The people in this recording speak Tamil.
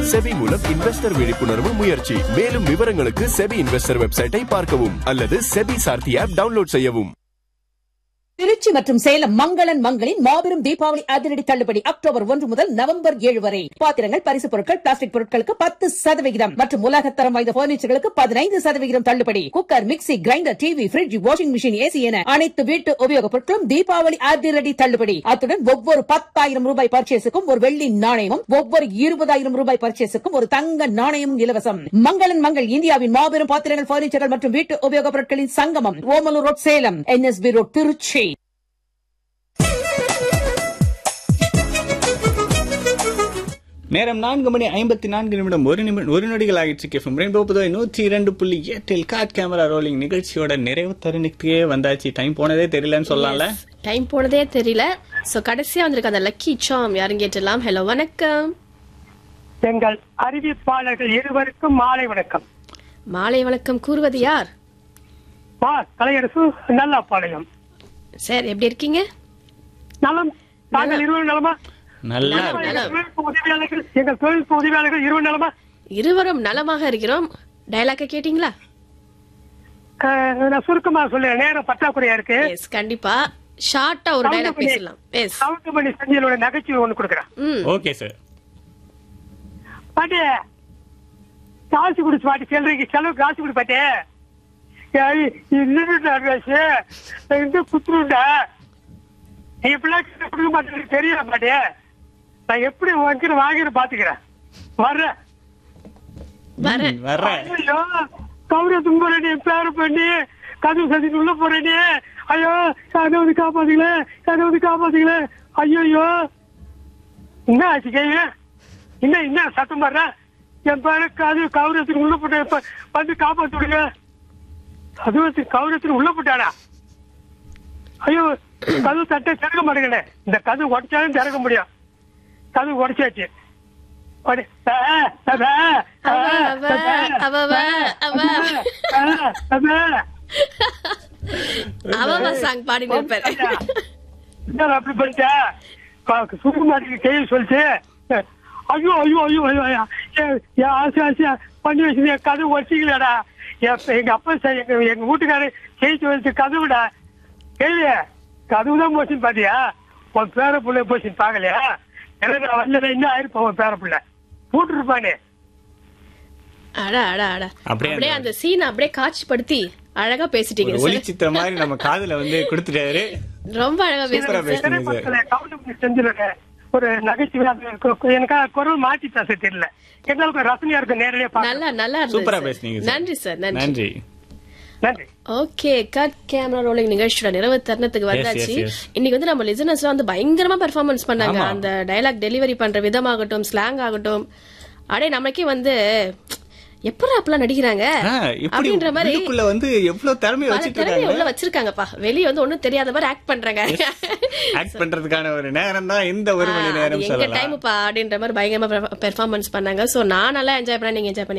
செபி மூலம் இன்வெஸ்டர் விழிப்புணர்வு முயற்சி மேலும் விவரங்களுக்கு செபி இன்வெஸ்டர் வெப்சைட்டை பார்க்கவும் அல்லது செபி சார்த்தி ஆப் டவுன்லோட் செய்யவும் திருச்சி மற்றும் சேலம் மங்களன் மங்களின் மாபெரும் தீபாவளி அதிரடி தள்ளுபடி அக்டோபர் ஒன்று முதல் நவம்பர் ஏழு வரை பாத்திரங்கள் பரிசு பொருட்கள் பிளாஸ்டிக் பொருட்களுக்கு பத்து சதவிகிதம் மற்றும் உலகத்தரம் வாய்ந்த பர்னிச்சர்களுக்கு பதினைந்து சதவிகிதம் தள்ளுபடி cooker mixie grinder TV fridge washing machine AC என அனைத்து வீட்டு உபயோகப் பொருட்களும் தீபாவளி அதிரடி தள்ளுபடி அத்துடன் ஒவ்வொரு பத்தாயிரம் ரூபாய் பர்ச்சேஸுக்கும் ஒரு வெள்ளி நாணயமும் ஒவ்வொரு இருபதாயிரம் ரூபாய் பர்ச்சேஸுக்கும் ஒரு தங்க நாணயமும் இலவசம் மங்களன் மங்கள் இந்தியாவின் மாபெரும் பாத்திரங்கள் பர்னிச்சர்கள் மற்றும் வீட்டு உபயோகப் பொருட்களின் சங்கமம் Omalur road Salem NSB road Trichy நேரம் நான்கு மணி ஐம்பத்தி நான்கு நிமிடம் ஒரு நிமிடம் ஒரு நொடிகள் ஆகிடுச்சு கேஃபம் ரெயின்போ புதுவை நூற்றி இரண்டு புள்ளி எட்டில் காட் கேமரா ரோலிங் நிகழ்ச்சியோட நிறைவு தருணத்துக்கே வந்தாச்சு டைம் போனதே தெரியலன்னு சொல்லலாம்ல டைம் போனதே தெரியல சோ கடைசியா வந்திருக்க அந்த லக்கி சாம் யாரும் கேட்டலாம் ஹலோ வணக்கம் எங்கள் அறிவிப்பாளர்கள் இருவருக்கும் மாலை வணக்கம் மாலை வணக்கம் கூறுவது யார் மா கலையரசு நல்லா பாளையம் சார் எப்படி இருக்கீங்க நலம் நாங்கள் இருவரும் நலமா நல்லா நலம், இருக்கு. நலம். தொழில்நுட்ப உதவியாளர்கள் எங்கள் தொழில்நுட்ப உதவியாளர்கள் இருவரும் நலமா இருவரும் நலமாக இருக்கிறோம் டயலாக்க கேட்டீங்களா அஹ், நான் சுருக்கமா சொல்லுறேன் நேரம் பற்றாக்குறையா இருக்கு எஸ் கண்டிப்பா ஷார்ட்டா ஒரு டயலாக் பேசலாம் எஸ் கவுண்டமணி செஞ்சலோட நகைச்சுவை ஒண்ணு கொடுக்குறேன் ம் ஓகே சார் பாட்டி காசு குடிச்சு பாட்டி செல்றீங்க செலவு காசு குடி பாட்டி ஏய், இன்னும் அட்வைஸ் இந்த குத்துருண்டா நீ இப்படிலாம் கிட்ட கொடுக்க மாட்டேன்னு தெரியல பாட்டி நான் எப்படி வாங்கிற வாங்கிற பாத்துக்கிறேன் வர்றேன் வரேன் வர்றேன் ஐயோ கவுர தும்புறேன் பேர பண்ணி கதவு சதிக்கு உள்ள போறேன் ஐயோ கதை வந்து காப்பாத்துக்கல கதை வந்து காப்பாத்துக்கல ஐயோ என்ன ஆச்சு கையில என்ன என்ன சத்தம் பாடுற என் பேரு கது கவுரத்துக்கு உள்ள போட்டு இப்ப வந்து காப்பாத்து விடுங்க கதவத்துக்கு கவுரத்துக்கு உள்ள போட்டாடா ஐயோ கதவு தட்டை திறக்க மாட்டேங்கண்ணே இந்த கதவு உடைச்சாலும் திறக்க முடியும் கதவு உடைச்சாச்சு உடை- ஆ, ஆ, ஆ, ஆ, அவ, அவ, அவ, அவ. ஆ, ஆ, ஆ. அவவா சாங் பாடிட்டு இருப்பாரு என்ன அப்படி பண்ணிட்டா சுருக்க மாட்டேங்க கையில் சொல்லிச்சு ஐயோ ஐயோ ஐயோ ஐயோ ஐயோ. என் என் ஆசை ஆசையா பண்ணி வச்சு என் கதவு வச்சிக்கலடா எங்க அப்பா ச- எங்க எங்க வீட்டுக்காரரு ஜெயிச்சு வச்சு கதவுடா கேள்வி கதவு தான் போச்சுன்னு பாத்தியா உன் பேர பிள்ளை போச்சுன்னு பாக்கலையா எனக்கு நான் வரல என்ன ஆயிருப்பா உன் பேர பிள்ளை போட்டுருப்பானே அட அட அட அப்படியே அப்படியே அந்த- அந்த சீன் அப்படியே காட்சிப்படுத்தி அழகா பேசிட்டீங்க ஒரு சார் ஒளி சித்திரம் மாதிரி நம்ம காதுல வந்து கொடுத்துட்டாரு ரொம்ப அழகா சூப்பரா பேசுறீங்க சார் பேசுறீங்க சார் திரைப்படத்துல கவுண்டமணி செஞ்சிருக்க ஒரு நகைச்சுவை அது கு- எனக்கு குரல் மாற்றி பேச தெரியல எங்களுக்கு ரசனையா இருக்கும் நேரடியா பார்க்க நல்லா நல்லா இருந்தது சூப்பரா சார். பேசுனீங்க சார் நன்றி சார் நன்றி நன்றி நன்றி ஓகே கட் கேமரா ரோலிங் நிகழ்ச்சியோட நிறைவு தருணத்துக்கு வந்தாச்சு yes, yes. இன்னைக்கு வந்து நம்ம லிசனர்ஸ் வந்து பயங்கரமா பெர்ஃபார்மன்ஸ் பண்ணாங்க ஆமா. அந்த டயலாக் டெலிவரி பண்ற விதமாகட்டும் ஸ்லாங் ஆகட்டும் அடே நமக்கே வந்து எப்படி அப்பெல்லாம் நடிக்கிறாங்க ஆ, இப்படி அப்படின்ற மாதிரி உள்ளுக்குள்ள வந்து எவ்வளவு திறமை பல வச்சிட்டு திறமையை உள்ள இருக்காங்க வச்சிருக்காங்கப்பா வெளிய வந்து ஒண்ணும் தெரியாத மாதிரி ஆக்ட் பண்றாங்க ஆக்ட் பண்றதுக்கான ஒரு நேரம் தான் இந்த ஒரு மணி ஆ, அது நேரம் எங்க சொல்லலாம் டைம்ப்பா அப்படின்ற மாதிரி பயங்கரமா பெர்ஃபார்மன்ஸ் பண்ணாங்க சோ நான் நல்லா என்ஜாய் பண்ணேன் நீங்க என்ஜாய்